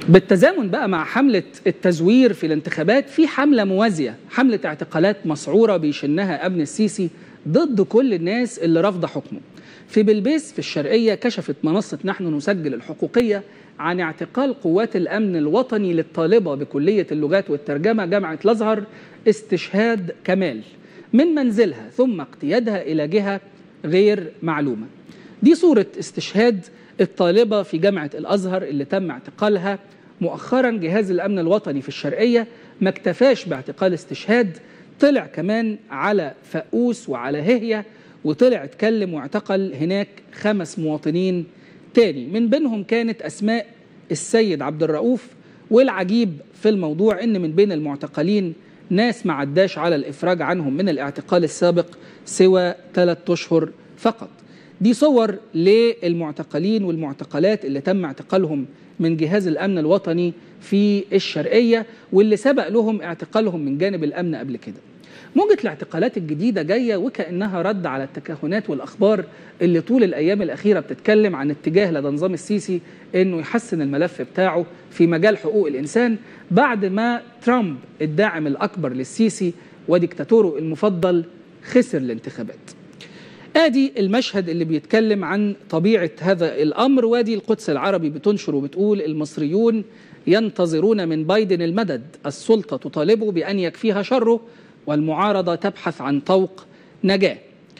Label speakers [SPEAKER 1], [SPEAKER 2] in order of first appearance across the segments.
[SPEAKER 1] بالتزامن بقى مع حملة التزوير في الانتخابات في حملة موازية حملة اعتقالات مسعورة بيشنها أبن السيسي ضد كل الناس اللي رافضة حكمه في بلبيس في الشرقية كشفت منصة نحن نسجل الحقوقية عن اعتقال قوات الأمن الوطني للطالبة بكلية اللغات والترجمة جامعة الأزهر استشهاد كمال من منزلها ثم اقتيادها إلى جهة غير معلومة دي صورة استشهاد الطالبة في جامعة الأزهر اللي تم اعتقالها مؤخرا جهاز الأمن الوطني في الشرقية ما اكتفاش باعتقال استشهاد طلع كمان على فقوس وعلى ههية وطلع اتكلم واعتقل هناك خمس مواطنين تاني من بينهم كانت أسماء السيد عبد الرؤوف والعجيب في الموضوع إن من بين المعتقلين ناس ما عداش على الإفراج عنهم من الاعتقال السابق سوى ثلاثة أشهر فقط دي صور للمعتقلين والمعتقلات اللي تم اعتقالهم من جهاز الأمن الوطني في الشرقية واللي سبق لهم اعتقالهم من جانب الأمن قبل كده موجة الاعتقالات الجديدة جاية وكأنها رد على التكهنات والأخبار اللي طول الأيام الأخيرة بتتكلم عن اتجاه لدى نظام السيسي أنه يحسن الملف بتاعه في مجال حقوق الإنسان بعد ما ترامب الداعم الأكبر للسيسي وديكتاتوره المفضل خسر الانتخابات ادي المشهد اللي بيتكلم عن طبيعه هذا الامر وادي القدس العربي بتنشر وبتقول المصريون ينتظرون من بايدن المدد السلطه تطالبه بان يكفيها شره والمعارضه تبحث عن طوق نجاه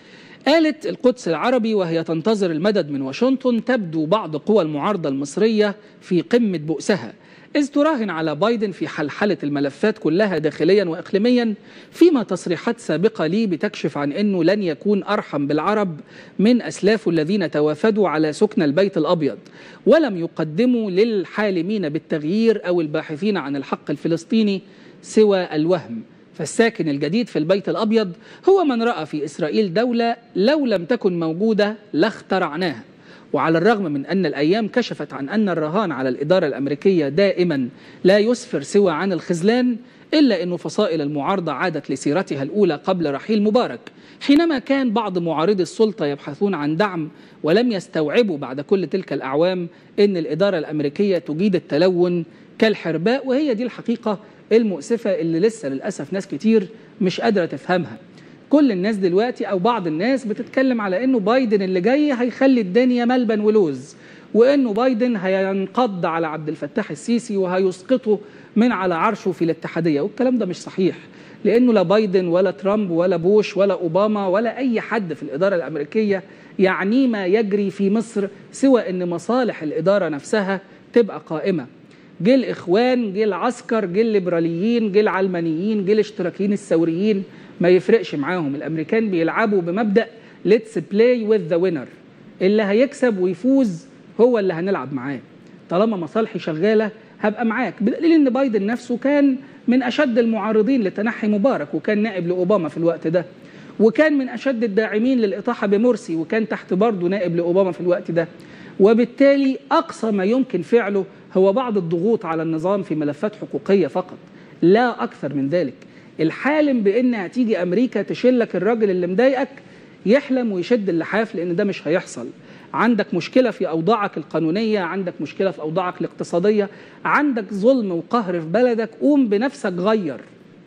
[SPEAKER 1] قالت القدس العربي وهي تنتظر المدد من واشنطن تبدو بعض قوى المعارضه المصريه في قمه بؤسها إذ تراهن على بايدن في حلحلة الملفات كلها داخليا وإقليميا فيما تصريحات سابقة لي بتكشف عن أنه لن يكون أرحم بالعرب من أسلافه الذين توافدوا على سكن البيت الأبيض ولم يقدموا للحالمين بالتغيير أو الباحثين عن الحق الفلسطيني سوى الوهم فالساكن الجديد في البيت الأبيض هو من رأى في إسرائيل دولة لو لم تكن موجودة لاخترعناها وعلى الرغم من أن الأيام كشفت عن أن الرهان على الإدارة الأمريكية دائما لا يسفر سوى عن الخذلان إلا أن فصائل المعارضة عادت لسيرتها الأولى قبل رحيل مبارك حينما كان بعض معارضي السلطة يبحثون عن دعم ولم يستوعبوا بعد كل تلك الأعوام أن الإدارة الأمريكية تجيد التلون كالحرباء وهي دي الحقيقة المؤسفة اللي لسه للأسف ناس كتير مش قادرة تفهمها كل الناس دلوقتي او بعض الناس بتتكلم على انه بايدن اللي جاي هيخلي الدنيا ملبن ولوز وانه بايدن هينقض على عبد الفتاح السيسي وهيسقطه من على عرشه في الاتحاديه والكلام ده مش صحيح لانه لا بايدن ولا ترامب ولا بوش ولا اوباما ولا اي حد في الاداره الامريكيه يعني ما يجري في مصر سوى ان مصالح الاداره نفسها تبقى قائمه جه الاخوان جه العسكر جه الليبراليين جه العلمانيين جه الاشتراكيين الثوريين ما يفرقش معاهم الامريكان بيلعبوا بمبدا ليتس بلاي وذ ذا وينر اللي هيكسب ويفوز هو اللي هنلعب معاه طالما مصالحي شغاله هبقى معاك بدليل ان بايدن نفسه كان من اشد المعارضين لتنحي مبارك وكان نائب لاوباما في الوقت ده وكان من اشد الداعمين للاطاحه بمرسي وكان تحت برضه نائب لاوباما في الوقت ده وبالتالي اقصى ما يمكن فعله هو بعض الضغوط على النظام في ملفات حقوقيه فقط لا اكثر من ذلك الحالم بان هتيجي امريكا تشلك الراجل اللي مضايقك يحلم ويشد اللحاف لان ده مش هيحصل عندك مشكله في اوضاعك القانونيه عندك مشكله في اوضاعك الاقتصاديه عندك ظلم وقهر في بلدك قوم بنفسك غير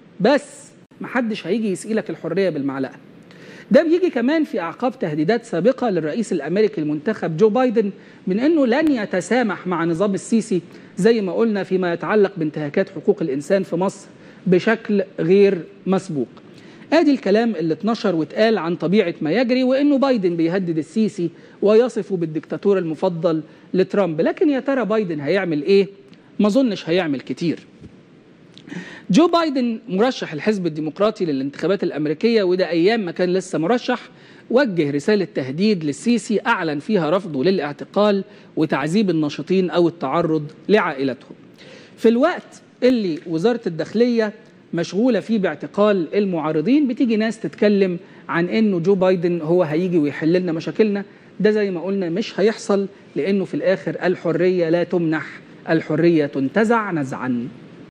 [SPEAKER 1] بس محدش هيجي يسئلك الحريه بالمعلقه ده بيجي كمان في اعقاب تهديدات سابقه للرئيس الامريكي المنتخب جو بايدن من انه لن يتسامح مع نظام السيسي زي ما قلنا فيما يتعلق بانتهاكات حقوق الانسان في مصر بشكل غير مسبوق ادي الكلام اللي اتنشر واتقال عن طبيعه ما يجري وانه بايدن بيهدد السيسي ويصفه بالدكتاتور المفضل لترامب لكن يا ترى بايدن هيعمل ايه ما اظنش هيعمل كتير جو بايدن مرشح الحزب الديمقراطي للانتخابات الامريكيه وده ايام ما كان لسه مرشح وجه رساله تهديد للسيسي اعلن فيها رفضه للاعتقال وتعذيب الناشطين او التعرض لعائلتهم في الوقت اللي وزاره الداخليه مشغوله فيه باعتقال المعارضين بتيجي ناس تتكلم عن انه جو بايدن هو هيجي ويحل لنا مشاكلنا ده زي ما قلنا مش هيحصل لانه في الاخر الحريه لا تمنح الحريه تنتزع نزعا